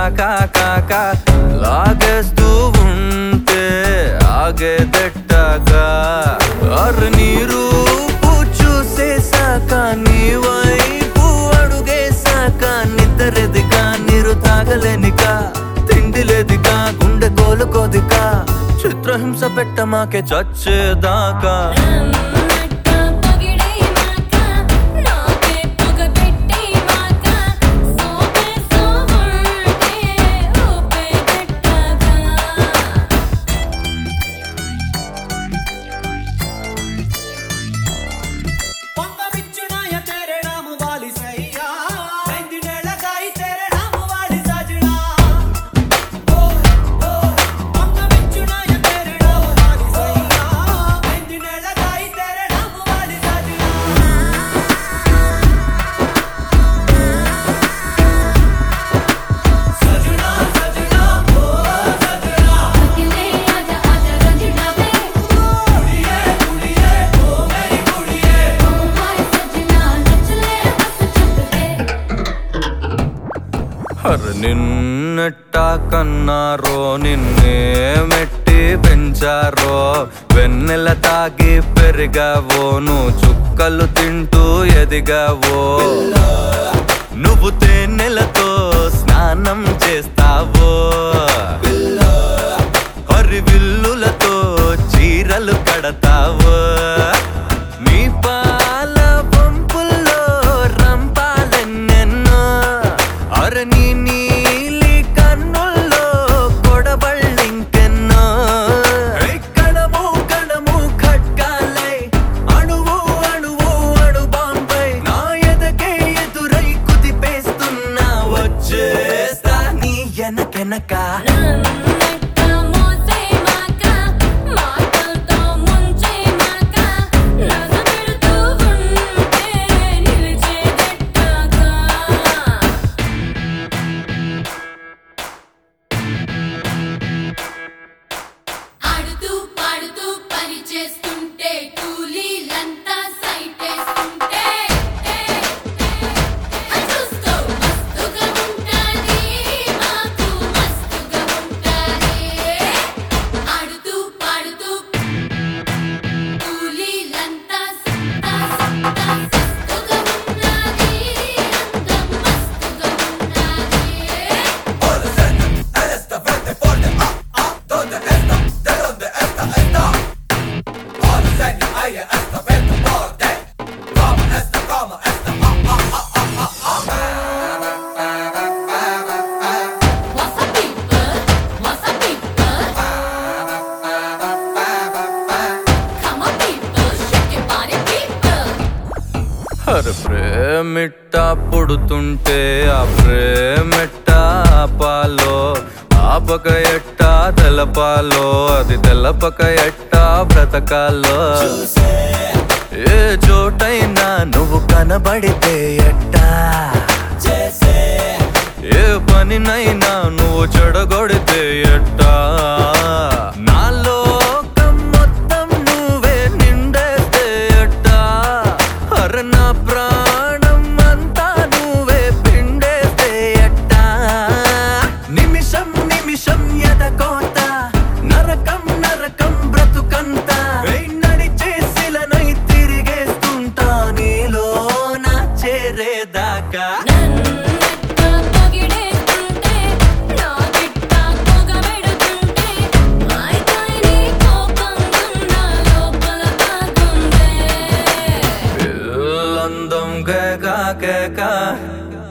కాకా కాకా లాగేస్తూ ఉంటే ఆగేదెట్టాక అరు నీరు చూసేసాక నీ వైపు అడుగేసాక నిద్రెదిగా నీరు తాగలేనిక తిండి లేదిగా గుండె కోలుకోదిగా చిత్రహింస పెట్టమాకే చచ్చేదాకా నన్నట్ట పొగిడే మాక నాకే పొగ పెట్టే మాక సోపే సోవుంటే ఊపే గట్టగా పొంగవిచ్చునాయ తేరే నామ వాలి సయ్యా వెందినేళగాయి తేరే నామ వాలి సజనా ఓ ఓ పొంగవిచ్చునాయ తేరే నామ వాలి సయ్యా వెందినేళగాయి తేరే నామ వాలి సజనా సజనా సజనా ఓ సజనా అఖిలే ఆజా ఆజా రంజనా మే కుడియే కుడియే ఓ మేరీ కుడియే ఓ హాయ్ సజనా నచ్చలే బస్ చుట్టకే హర్ నిన్నెట్ట కన్నారో నిన్నే మెట్టి పెంచారో వెన్నెల తాగి పెరిగావో నువ్వు చుక్కలు తింటూ ఎదిగావో నువ్వు తేనెలతో స్నానం చేస్తావో హరి విల్లులతో చీరలు కడతావో నీ పాల పంపుల్లో రంపాలెన్నెన్నో అర నీ నీలి కన్నుల్లో కొడబళ్ళింకెన్నో కణము కణము ఖడ్గాలై అణువు అణువు అణు బాంబై నా ఎదకే ఎదురై కుదిపేస్తున్నా వచ్చేస్తా నీ ఎనకెనక నన్నట్ట మోసే మాక మాటలతో ముంచే మాక నగబెడుతూ ఉంటే నిలిచే గట్టగా ఆడుతూ పాడుతూ పని చేస్తుంటే కూలీలంతా సైటేస్తుంటే చూస్తూ మస్తుగా ఉంటాది మాకు మస్తుగా ఉంటాది ఆడుతూ పాడుతూ కూలీలంతా సత్తా సత్తా మస్తుగా ఉన్నది అందం మస్తుగా ఉన్నది What's up, people? What's up, people? Come on, people, shake your body, people. హర్ ప్రేమిట్ట పుడుతుంటే ఆ ప్రేమిట్ట ఆపాలో ఆపక ఎట్ట తెలపాలో అది తెలపక ఎట్ట బ్రతకాలో ఏ చోటైనా నువ్వు కనబడితే ఎట్టా ఏ పనినైనా నువ్వు చెడగొడితే ఎట్టా నా లోకం మొత్తం నువ్వే నిండేస్తే ఎట్టా అర నా ప్రాణం అంతా నువ్వే పిండేస్తే ఎట్టా నిమిషం నిమిషం ఎదకోత నరకం నరకం బ్రతుకంత నడిచేసిలనై తిరిగేస్తుంటా నీలో నా చేరేదాకా నన్నట్ట పొగిడేస్తుంటే నా గిట్ట పొగబెడుతుంటే మాయకాయని కోపంగున్న లోపల బాగుందే అందం కేక కేక